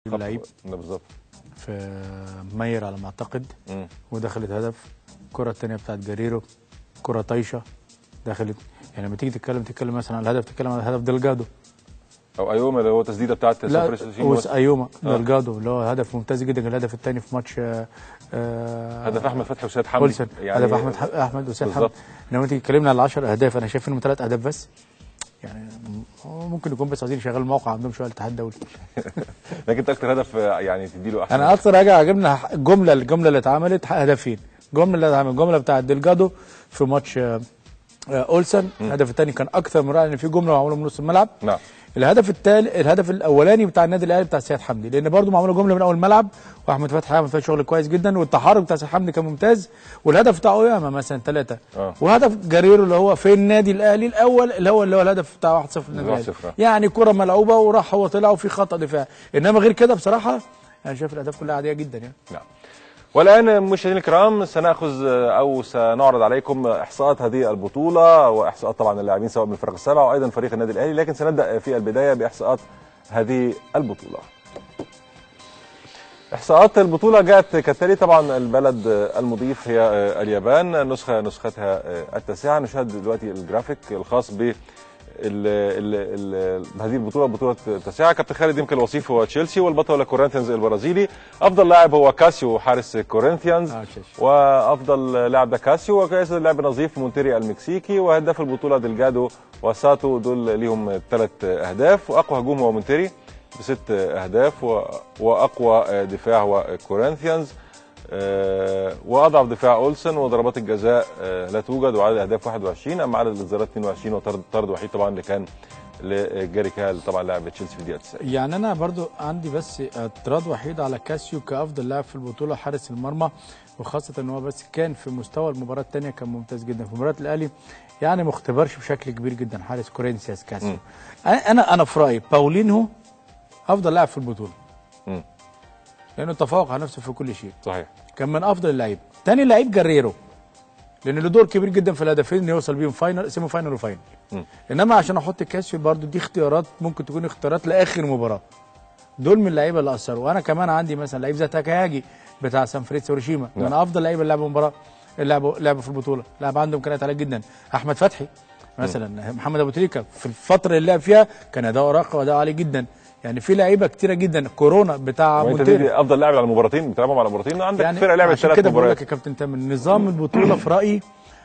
اللعيب ده بالظبط في مير على ما اعتقد مم. ودخلت هدف الكره الثانيه بتاعت جريرو كره طايشه دخلت يعني لما تيجي تتكلم تتكلم مثلا على الهدف تتكلم على هدف ديلجادو او ايوما اللي هو تسديده بتاعت لا صفر شيشين وس ايوما آه. ديلجادو اللي هو هدف ممتاز جدا الهدف الثاني في ماتش آه، آه، هدف احمد فتحي وسيد حمدي اولسن هدف احمد ح- احمد وسيد حمدي بالظبط. لما تيجي تكلمنا على 10 اهداف انا شايف انهم ثلاث اهداف بس يعني هو ممكن يكون بس عايزين يشغلوا الموقع عندهم شويه الاتحاد الدولي لكن انت اكتر هدف آه، يعني تديله احسن انا اكتر حاجه عجبنا الجمله الجمله اللي اتعملت هدفين الجمله اللي اتعملت الجمله بتاعت ديلجادو في ماتش آه، آه، اولسن الهدف الثاني كان اكثر من رائع ان في جمله معموله من نص الملعب نعم الهدف التالي الهدف الاولاني بتاع النادي الاهلي بتاع سيد حمدي لان برضه معموله جمله من اول الملعب واحمد فتحي عمل فيها شغل كويس جدا والتحرك بتاع سيد حمدي كان ممتاز والهدف بتاع اوياما مثلا ثلاثه آه. وهدف جريرو اللي هو في النادي الاهلي الاول اللي هو اللي هو الهدف بتاع 1-0 للنادي الاهلي 1-0. يعني كره ملعوبه وراح هو طلع وفي خطا دفاع انما غير كده بصراحه انا شايف الاهداف كلها عاديه جدا يعني نعم والان مشاهدينا الكرام سناخذ آه، او سنعرض عليكم احصاءات هذه البطوله واحصاءات طبعا اللاعبين سواء من الفرق السبعه وايضا فريق النادي الاهلي لكن سنبدا في البدايه باحصاءات هذه البطوله احصاءات البطوله جاءت كالتالي طبعا البلد آه، المضيف هي آه، اليابان نسخه نسختها آه، التاسعه نشاهد دلوقتي الجرافيك الخاص ب ال ال ال هذه البطوله بطوله التاسعه كابتن خالد يمكن الوصيف هو تشيلسي والبطل هو كورنثيانز البرازيلي افضل لاعب هو كاسيو حارس كورنثيانز آه، شاش. وافضل لاعب ده كاسيو وكاس اللاعب نظيف مونتيري المكسيكي وهداف البطوله ديلجادو وساتو دول ليهم ثلاث اهداف واقوى هجوم هو مونتيري بست اهداف و- واقوى دفاع هو كورنثيانز آه، واضعف دفاع اولسن وضربات الجزاء آه، لا توجد وعدد الاهداف 21 اما عدد الانذارات 22 وطرد طرد وحيد طبعا اللي كان لجاري كال طبعا لاعب تشيلسي في الدقيقه 90 يعني انا برضو عندي بس اعتراض وحيد على كاسيو كافضل لاعب في البطوله حارس المرمى وخاصه ان هو بس كان في مستوى المباراه الثانيه كان ممتاز جدا في مباراه الاهلي يعني ما اختبرش بشكل كبير جدا حارس كورينثياس كاسيو مم. انا انا انا في رايي باولينهو افضل لاعب في البطوله مم. لانه تفوق على نفسه في كل شيء صحيح كان من افضل اللعيبه تاني لعيب جريرو لان له دور كبير جدا في الهدفين ان يوصل بيهم فاينل سيمي فاينل وفاينل مم. انما عشان احط كاسيو برضو دي اختيارات ممكن تكون اختيارات لاخر مباراه دول من اللعيبه اللي اثروا وانا كمان عندي مثلا لعيب زي تاكاهاجي بتاع سان فريتسو هيروشيما من نعم. افضل لعيبه اللي لعبوا المباراه اللي لعبوا لعبوا في البطوله لاعب عنده امكانيات عاليه جدا احمد فتحي مثلا محمد ابو تريكه في الفتره اللي لعب فيها كان اداؤه راقي واداؤه عالي جدا يعني في لعيبه كتيره جدا كورونا بتاع وانت مونتيري دي افضل لاعب على المباراتين بتلعبهم على مباراتين عندك يعني فرقه لعبت عشان ثلاث كده بقول مباريات لك يا كابتن تامر نظام البطوله في رايي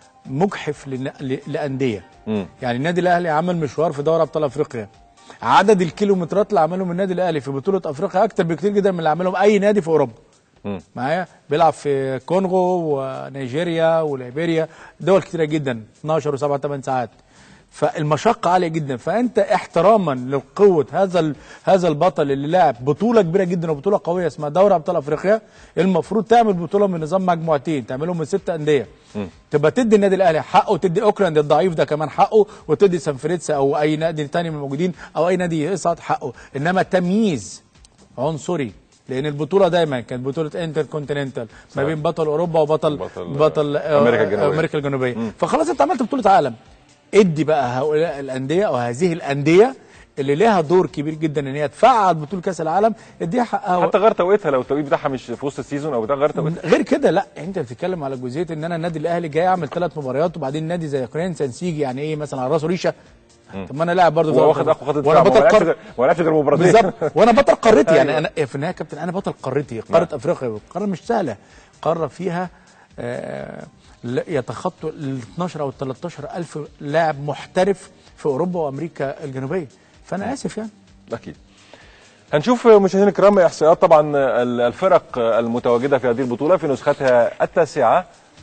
مجحف لن- ل- لانديه مم. يعني النادي الاهلي عمل مشوار في دوري ابطال افريقيا عدد الكيلومترات اللي عملهم النادي الاهلي في بطوله افريقيا اكتر بكتير جدا من اللي عملهم اي نادي في اوروبا مم. معايا بيلعب في كونغو ونيجيريا وليبيريا دول كتيره جدا 12 و7 8 ساعات فالمشقه عاليه جدا فانت احتراما لقوه هذا ال- هذا البطل اللي لعب بطوله كبيره جدا وبطوله قويه اسمها دوري ابطال افريقيا المفروض تعمل بطوله من نظام مجموعتين تعملهم من ست انديه تبقى تدي النادي الاهلي حقه وتدي اوكلاند الضعيف ده كمان حقه وتدي سان فريتس او اي نادي تاني من الموجودين او اي نادي يصعد حقه انما تمييز عنصري لان البطوله دايما كانت بطوله انتر كونتيننتال ما بين بطل اوروبا وبطل بطل- بطل آه، أمريكا الجنوبية. امريكا الجنوبيه فخلاص انت عملت بطوله عالم ادي بقى هؤلاء الانديه او هذه الانديه اللي لها دور كبير جدا ان هي تفعل بطوله كاس العالم اديها حقها حتى غير توقيتها لو التوقيت بتاعها مش في وسط السيزون او بتاع غير توقيتها غير كده لا انت بتتكلم على جزئيه ان انا النادي الاهلي جاي اعمل ثلاث مباريات وبعدين نادي زي كورنثيانز يجي يعني ايه مثلا على راسه ريشه طب ما انا لاعب برضه هو واخد اقوى خط وانا دفاع ما بطل لعبش قاره غير- ما لعبش غير مباراتين بالظبط وانا بطل قارتي يعني أيوة. انا في النهايه يا كابتن انا بطل قارتي قاره افريقيا قاره مش سهله قاره فيها آه، لا- يتخطوا ال 12 او ال 13 الف لاعب محترف في اوروبا وامريكا الجنوبيه فانا اسف يعني اكيد هنشوف مشاهدينا الكرام احصائيات طبعا ال- الفرق المتواجده في هذه البطوله في نسختها التاسعه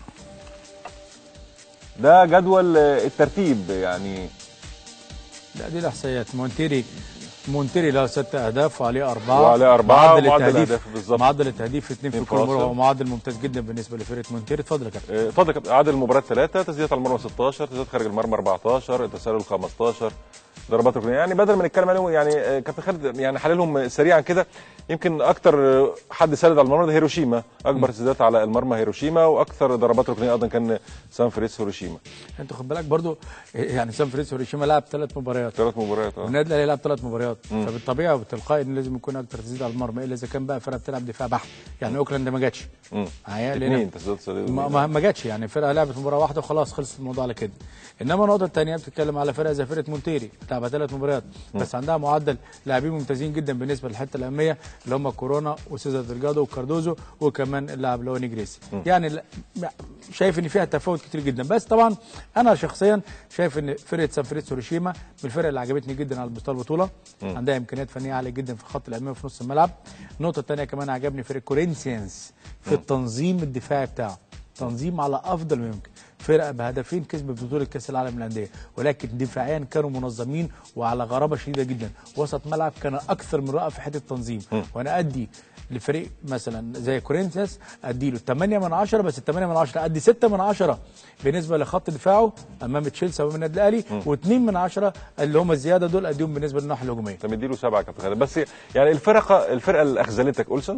ده جدول الترتيب يعني لا دي الاحصائيات مونتيري مونتيري له ست اهداف وعليه اربعه وعليه أربعة معدل ومعدل التهديف الأهداف بالظبط. معدل التهديف اثنين في اتنين كل مباراه فاصل. هو معدل ممتاز جدا بالنسبه لفرقه مونتيري اتفضل يا كابتن اتفضل يا كابتن. عدد المباريات ثلاثه تسديدات على المرمى 16 تسديدات خارج المرمى 14 التسلل 15 ضربات ركنيه يعني بدل ما نتكلم عليهم يعني آه، كابتن خالد يعني حللهم سريعا كده يمكن اكتر آه، حد سدد على المرمى ده هيروشيما اكبر تسديدات على المرمى هيروشيما واكثر ضربات ركنيه ايضا كان سان فريس هيروشيما انت خد بالك برضو يعني سان فريسو هيروشيما لعب ثلاث مباريات ثلاث مباريات اه والنادي الاهلي لعب ثلاث مباريات فبالطبيعه وبالتلقائي ان لازم يكون اكتر تسديد على المرمى الا اذا كان بقى فرقه بتلعب دفاع بحت يعني اوكلاند ما جاتش مم. معايا لأن- اثنين تسديدات سديدة. ما, ما, ما جاتش يعني فرقه لعبت مباراه واحده وخلاص خلص الموضوع على كده انما النقطه الثانيه بتتكلم على فرقه زي فرقه مونتيري بتلعب ثلاث مباريات بس عندها معدل لاعبين ممتازين جدا بالنسبه للحته الاماميه اللي هم كورونا وسيزار دلجادو وكاردوزو وكمان اللاعب اللي هو نيجريسي يعني لا- شايف ان فيها تفاوت كتير جدا بس طبعا انا شخصيا شايف ان فرقه سان فريتسو هيروشيما من الفرق اللي عجبتني جدا على مستوى البطوله عندها امكانيات فنيه عاليه جدا في الخط الامامي وفي نص الملعب النقطه الثانيه كمان عجبني فرقه كورينثيانز في التنظيم الدفاعي بتاعه تنظيم على افضل ما يمكن فرقه بهدفين كسبت بطوله كاس العالم للانديه ولكن دفاعيا كانوا منظمين وعلى غرابه شديده جدا وسط ملعب كان اكثر من رائع في حته التنظيم وانا ادي لفريق مثلا زي كورينثيانز ادي له 8 من 10 بس ال 8 من 10 ادي 6 من 10 بالنسبه لخط دفاعه امام تشيلسي وامام النادي الاهلي و2 من 10 اللي هم الزياده دول اديهم بالنسبه للناحيه الهجوميه انت مديله سبعه يا كابتن خالد بس يعني الفرقه الفرقه اللي اخذلتك اولسن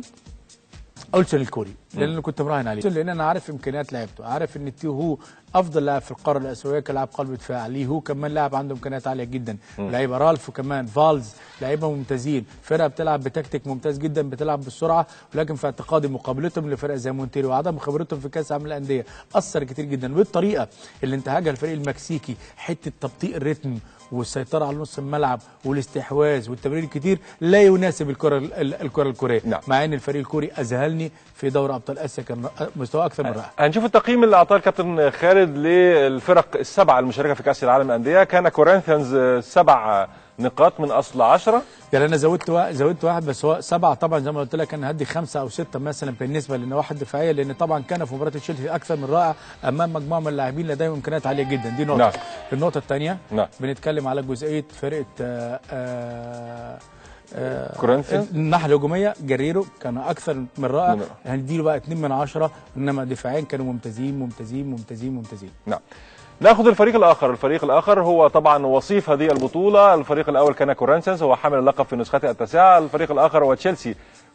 اولسن الكوري لان انا كنت مراهن عليه لان انا عارف امكانيات لعبته عارف ان تيو هو افضل لاعب في القاره الاسيويه كلاعب قلب دفاع ليه هو كمان لاعب عنده امكانيات عاليه جدا لعيبه رالف وكمان فالز لعيبه ممتازين فرقه بتلعب بتكتيك ممتاز جدا بتلعب بالسرعه ولكن في اعتقادي مقابلتهم لفرقه زي مونتيري وعدم خبرتهم في كاس العالم للانديه اثر كتير جدا بالطريقه اللي انتهجها الفريق المكسيكي حته تبطيء الريتم والسيطره على نص الملعب والاستحواذ والتمرير الكتير لا يناسب الكره ال- ال- الكره الكوريه نعم. مع ان الفريق الكوري اذهلني في دوري ابطال اسيا كان مستوى اكثر من رائع هنشوف التقييم اللي اعطاه الكابتن خالد للفرق السبعه المشاركه في كاس العالم للانديه كان كورنثيانز آه، سبع نقاط من اصل عشرة يعني انا زودت وا... زودت واحد بس هو سبعه طبعا زي ما قلت لك انا هدي خمسه او سته مثلا بالنسبه للنواحي الدفاعيه لان طبعا كان في مباراه تشيلسي اكثر من رائع امام مجموعه من اللاعبين لديهم امكانيات عاليه جدا دي نقطه نعم. النقطه الثانيه نعم. بنتكلم على جزئيه فرقه آه آه آه كورنثيانز؟ الناحيه الهجوميه جريرو كان اكثر من رائع من- هنديله بقى 2 من 10 انما دفاعيا كانوا ممتازين ممتازين ممتازين ممتازين نعم ناخذ الفريق الاخر الفريق الاخر هو طبعا وصيف هذه البطوله الفريق الاول كان كورنثيانز هو حامل اللقب في نسخته التاسعه الفريق الاخر هو تشيلسي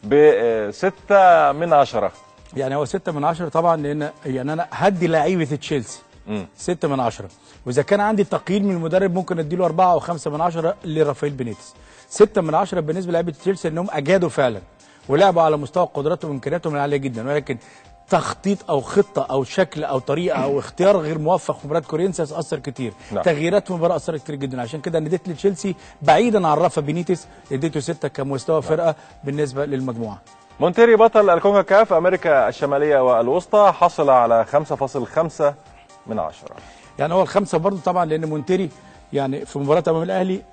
بستة من عشرة يعني هو 6 من 10 طبعا لان يعني انا هدي لعيبه تشيلسي مم. 6 من 10 واذا كان عندي تقييم من المدرب ممكن اديله 4 او 5 من 10 لرافائيل بينيتس 6 من 10 بالنسبه لعيبه تشيلسي انهم اجادوا فعلا ولعبوا على مستوى قدراتهم وامكانياتهم العاليه جدا ولكن تخطيط او خطه او شكل او طريقه او اختيار غير موفق في مباراه كورينثيانز اثر كتير نعم. تغييرات في المباراه اثرت كتير جدا عشان كده انا اديت لتشيلسي بعيدا عن رافا بينيتس اديته 6 كمستوى فرقه بالنسبه للمجموعه مونتيري بطل الكونكاكاف امريكا الشماليه والوسطى حصل على 5.5 من عشرة يعني هو الخمسه برضه طبعا لان مونتيري يعني في مباراه امام الاهلي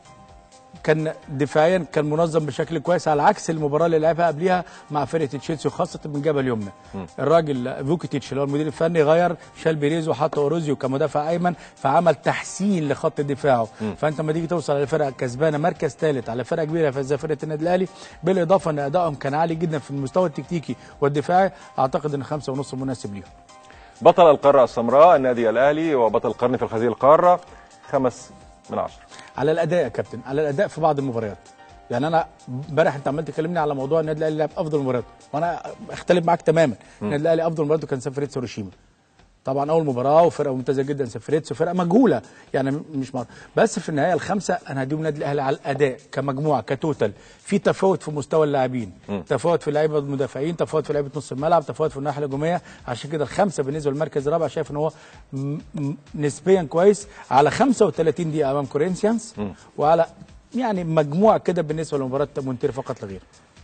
كان دفاعيا كان منظم بشكل كويس على عكس المباراه اللي لعبها قبلها مع فرقه تشيلسي وخاصه من جبل اليمنى الراجل فوكيتيتش اللي هو المدير الفني غير شال بيريز وحط اوروزيو كمدافع ايمن فعمل تحسين لخط دفاعه فانت لما تيجي توصل لفرقه كسبانه مركز ثالث على فرقه كبيره زي فرقه النادي الاهلي بالاضافه ان ادائهم كان عالي جدا في المستوى التكتيكي والدفاعي اعتقد ان خمسة ونص مناسب ليهم بطل القاره السمراء النادي الاهلي وبطل القرن في هذه القاره خمس من عشرة على الاداء يا كابتن على الاداء في بعض المباريات يعني انا امبارح انت عمال تكلمني على موضوع النادي الاهلي لعب افضل مباريات وانا اختلف معاك تماما النادي الاهلي افضل مباراته كان سان هيروشيما طبعا اول مباراه وفرقه ممتازه جدا سافريتس وفرقه مجهوله يعني م- مش معروف بس في النهايه الخمسه انا هديهم النادي الاهلي على الاداء كمجموعه كتوتال في تفاوت في مستوى اللاعبين تفاوت في لعيبه المدافعين تفاوت في لعيبه نص الملعب تفاوت في الناحيه الهجوميه عشان كده الخمسه بالنسبه للمركز الرابع شايف ان هو م- م- نسبيا كويس على 35 دقيقه امام كورينثيانز وعلى يعني مجموعه كده بالنسبه لمباراه مونتير فقط لا غير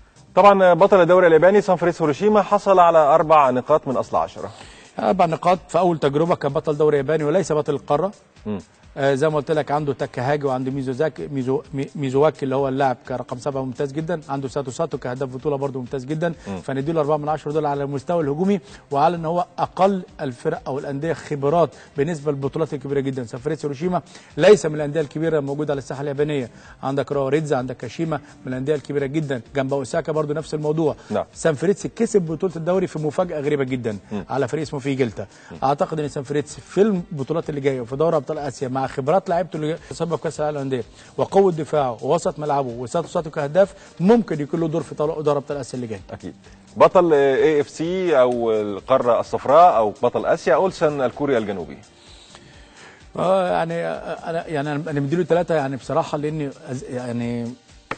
طبعا بطل الدوري الياباني سان فريس هيروشيما حصل على اربع نقاط من اصل عشرة اربع نقاط في اول تجربه كبطل دوري ياباني وليس بطل القاره مم. آه زي ما قلت لك عنده تاكاهاجي وعنده ميزوزاكي ميزو مي- ميزوواكي اللي هو اللاعب كرقم سبعه ممتاز جدا عنده ساتو ساتو كهداف بطوله برضه ممتاز جدا فنديله اربعه من عشره دول على المستوى الهجومي وعلى ان هو اقل الفرق او الانديه خبرات بالنسبه للبطولات الكبيره جدا سافريتس هيروشيما ليس من الانديه الكبيره الموجوده على الساحه اليابانيه عندك راو ريدزا عندك كاشيما من الانديه الكبيره جدا جنب اوساكا برضه نفس الموضوع نعم. سان فريتس كسب بطوله الدوري في مفاجاه غريبه جدا على فريق اسمه فيجلتا اعتقد ان سان فريتس في البطولات اللي جايه وفي دوري ابطال اسيا مع مع خبرات لعيبته اللي سبب كاس العالم للانديه وقوه دفاعه ووسط ملعبه وساته كهداف ممكن يكون له دور في طل- دوري ابطال اسيا اللي جاي اكيد بطل اي اف سي او القاره الصفراء او بطل اسيا اولسن الكوري الجنوبي اه يعني آه، انا يعني انا أنا مديله ثلاثه يعني بصراحه لاني أز- يعني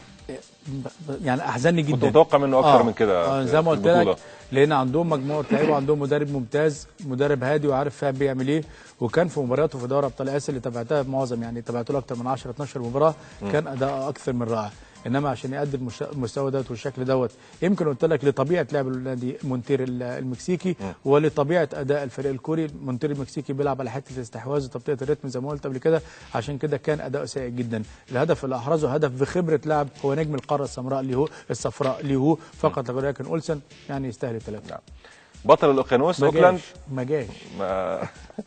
يعني احزنني جدا كنت متوقع منه اكتر آه، من كده آه في- زي ما في قلت البطولة. لك لان عندهم مجموعه لعيبه وعندهم مدرب ممتاز مدرب هادي وعارف فاهم بيعمل ايه وكان في مبارياته في دوري ابطال اسيا اللي تابعتها معظم يعني تابعت له اكتر من 10 12 مباراه كان اداء اكثر من رائع انما عشان يقدم المش- المستوى دوت والشكل دوت يمكن قلت لك لطبيعه لعب النادي مونتير ال- المكسيكي ولطبيعه اداء الفريق الكوري مونتير المكسيكي بيلعب على حته الاستحواذ وتبطئه الريتم زي ما قلت قبل كده عشان كده كان اداؤه سيء جدا الهدف اللي احرزه هدف بخبره لاعب هو نجم القاره السمراء اللي هو الصفراء اللي هو فقط لا غير لكن اولسن يعني يستاهل الثلاثه نعم بطل الاوقيانوس ما اوكلاند جاش ما جاش ما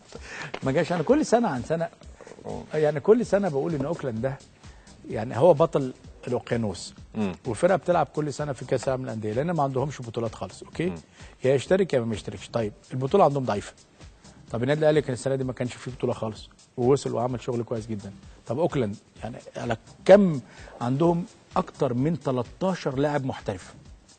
ما جاش انا كل سنه عن سنه يعني كل سنه بقول ان اوكلاند ده يعني هو بطل الاوقيانوس مم. والفرقه بتلعب كل سنه في كاس العالم للانديه لان ما عندهمش بطولات خالص اوكي يا يشترك يا ما يشتركش طيب البطوله عندهم ضعيفه طب النادي الاهلي كان السنه دي ما كانش فيه بطوله خالص ووصل وعمل شغل كويس جدا طب اوكلاند يعني على كم عندهم اكتر من 13 لاعب محترف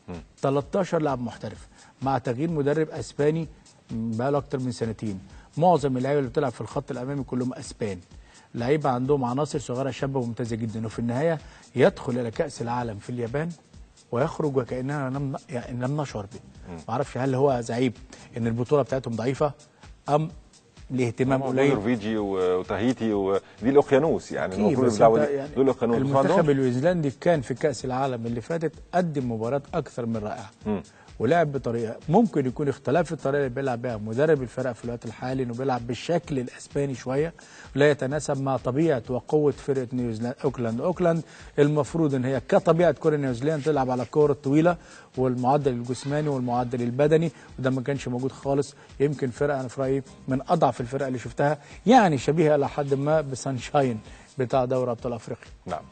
13 لاعب محترف مع تغيير مدرب اسباني بقاله اكتر من سنتين معظم اللعيبه اللي بتلعب في الخط الامامي كلهم اسبان لعيبه عندهم عناصر صغيره شابه وممتازه جدا وفي النهايه يدخل الى كاس العالم في اليابان ويخرج وكاننا لم يعني لم نشعر به ما اعرفش هل هو زعيب ان البطوله بتاعتهم ضعيفه ام الاهتمام قليل نرويجي و- وتاهيتي ودي الاوقيانوس يعني أكيد، المفروض بس بيلعبوا أنت دي- يعني دول الاوقيانوس بس ما المنتخب عندهمش. النيوزيلندي كان في كاس العالم اللي فاتت قدم مباراه اكثر من رائعه مم. ولعب بطريقه ممكن يكون اختلاف الطريقه اللي بيلعب بها مدرب الفرق في الوقت الحالي انه بيلعب بالشكل الاسباني شويه لا يتناسب مع طبيعه وقوه فرقه نيوزيلاند اوكلاند اوكلاند المفروض ان هي كطبيعه كره نيوزيلاند تلعب على الكور الطويله والمعدل الجسماني والمعدل البدني وده ما كانش موجود خالص يمكن فرقه انا في رايي من اضعف الفرق اللي شفتها يعني شبيهه الى حد ما بسانشاين بتاع دوري ابطال افريقيا نعم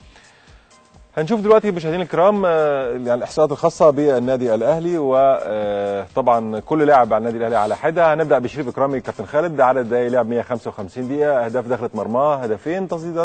هنشوف دلوقتي مشاهدينا الكرام آه، يعني الاحصاءات الخاصه بالنادي الاهلي وطبعا كل لاعب على النادي الاهلي على حده هنبدا بشريف اكرامي كابتن خالد عدد دقائق لعب 155 دقيقه اهداف دخلت مرماه هدفين تصديدات